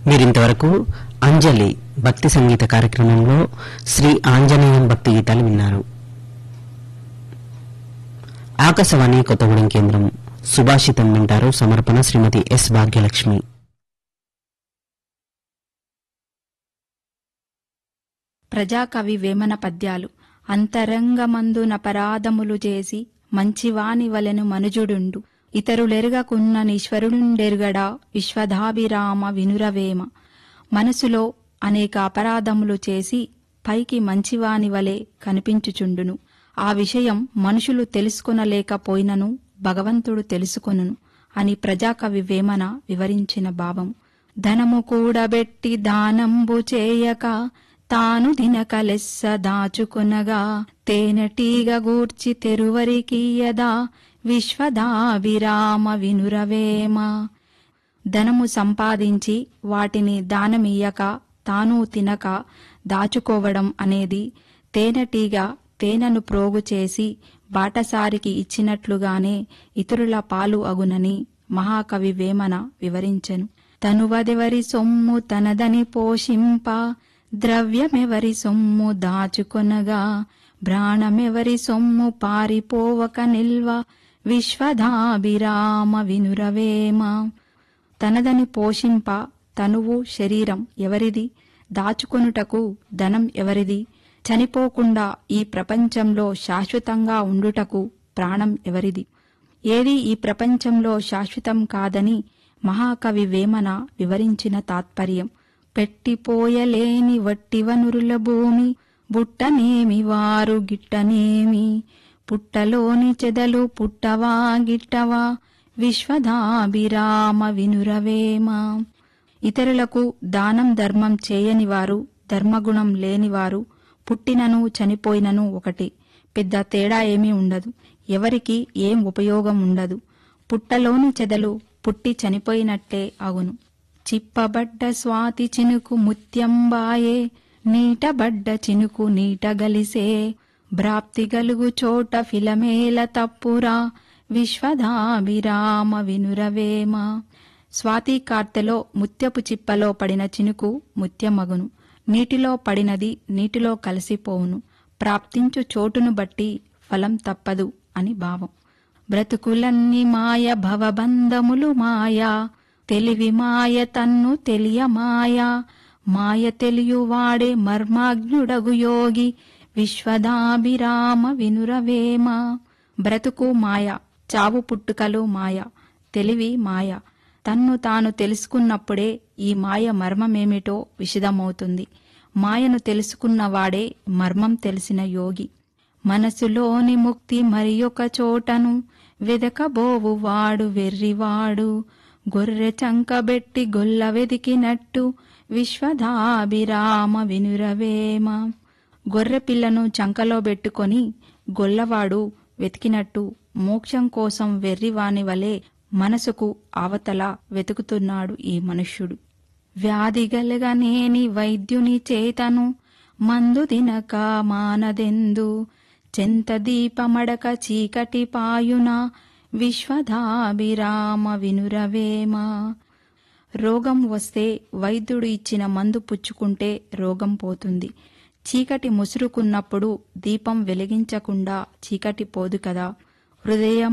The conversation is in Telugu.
మీరింతవరకు అంజలి భక్తి సంగీత కార్యక్రమంలో శ్రీ ఆంజనేయం భక్తి గీతాలు విన్నారు ఆకాశవాణి కొత్తగూడెం కేంద్రం సుభాషితం వింటారు సమర్పణ శ్రీమతి ఎస్ భాగ్యలక్ష్మి ప్రజాకవి వేమన పద్యాలు అంతరంగమందున పరాధములు చేసి మంచివాని వలెను మనుజుడుండు ఇతరులెరుగకున్న నీశ్వరుడుండెరుగడా విశ్వధాభిరామ వినురవేమ మనసులో అనేక అపరాధములు చేసి పైకి మంచివాని వలె కనిపించుచుండును ఆ విషయం మనుషులు తెలుసుకొనలేకపోయినను భగవంతుడు తెలుసుకొనును అని ప్రజాకవి వేమన వివరించిన భావం ధనము కూడబెట్టి దానంబు చేయక తాను దినకలెస్స దాచుకొనగా తేనెటీగ గూర్చి తెరువరికీయదా విశ్వదాభిరామ వినురవేమ ధనము సంపాదించి వాటిని దానమియ్యక తాను తినక దాచుకోవడం అనేది తేనెటీగ తేనెను ప్రోగు చేసి బాటసారికి ఇచ్చినట్లుగానే ఇతరుల పాలు అగునని మహాకవి వేమన వివరించెను తనువదెవరి సొమ్ము తనదని పోషింప ద్రవ్యమెవరి సొమ్ము దాచుకొనగా ప్రాణమెవరి సొమ్ము పారిపోవక నిల్వ విశ్వదాభిరామ వినురవేమ తనదని పోషింప తనువు శరీరం ఎవరిది దాచుకొనుటకు ధనం ఎవరిది చనిపోకుండా ఈ ప్రపంచంలో శాశ్వతంగా ఉండుటకు ప్రాణం ఎవరిది ఏది ఈ ప్రపంచంలో శాశ్వతం కాదని మహాకవి వేమన వివరించిన తాత్పర్యం పెట్టిపోయలేని వట్టివనురుల భూమి బుట్టనేమి వారు గిట్టనేమి పుట్టలోని చెదలు పుట్టవా గిట్టవా విశ్వదాభిరామ వినురవేమ ఇతరులకు దానం ధర్మం చేయని వారు ధర్మగుణం లేనివారు పుట్టినను చనిపోయినను ఒకటి పెద్ద తేడా ఏమీ ఉండదు ఎవరికి ఏం ఉపయోగం ఉండదు పుట్టలోని చెదలు పుట్టి చనిపోయినట్టే అగును చిప్పబడ్డ స్వాతి చినుకు ముత్యంబాయే నీటబడ్డ చినుకు నీట గలిసే భ్రాప్తి గలుగు చోట ఫిలమేల తప్పురా విశ్వదాభిరామ వినురవేమ స్వాతి కార్తెలో ముత్యపు చిప్పలో పడిన చినుకు ముత్యమగును నీటిలో పడినది నీటిలో కలిసిపోవును ప్రాప్తించు చోటును బట్టి ఫలం తప్పదు అని భావం బ్రతుకులన్నీ మాయ భవబంధములు మాయా తెలివి మాయ తన్ను తెలియ మాయా మాయ తెలియువాడే మర్మాజ్ఞుడగు యోగి విశ్వదాభిరామ వినురవేమ బ్రతుకు మాయ చావు పుట్టుకలు మాయ తెలివి మాయ తన్ను తాను తెలుసుకున్నప్పుడే ఈ మాయ మర్మమేమిటో విషదమవుతుంది మాయను తెలుసుకున్నవాడే మర్మం తెలిసిన యోగి మనసులోని ముక్తి మరి ఒక చోటను వెదకబోవు వాడు వెర్రివాడు గొర్రె చంకబెట్టి గొల్ల వెదికినట్టు విశ్వదాభిరామ వినురవేమ గొర్రె పిల్లను చంకలో పెట్టుకొని గొల్లవాడు వెతికినట్టు మోక్షం కోసం వెర్రివాని వలె మనసుకు అవతల వెతుకుతున్నాడు ఈ మనుష్యుడు వ్యాధి గలగనేని వైద్యుని చేతను మందు తినక మానదెందు చెంత దీపమడక చీకటి పాయున విశ్వధాభిరామ వినురవేమ రోగం వస్తే వైద్యుడు ఇచ్చిన మందు పుచ్చుకుంటే రోగం పోతుంది చీకటి ముసురుకున్నప్పుడు దీపం వెలిగించకుండా చీకటి పోదు కదా హృదయం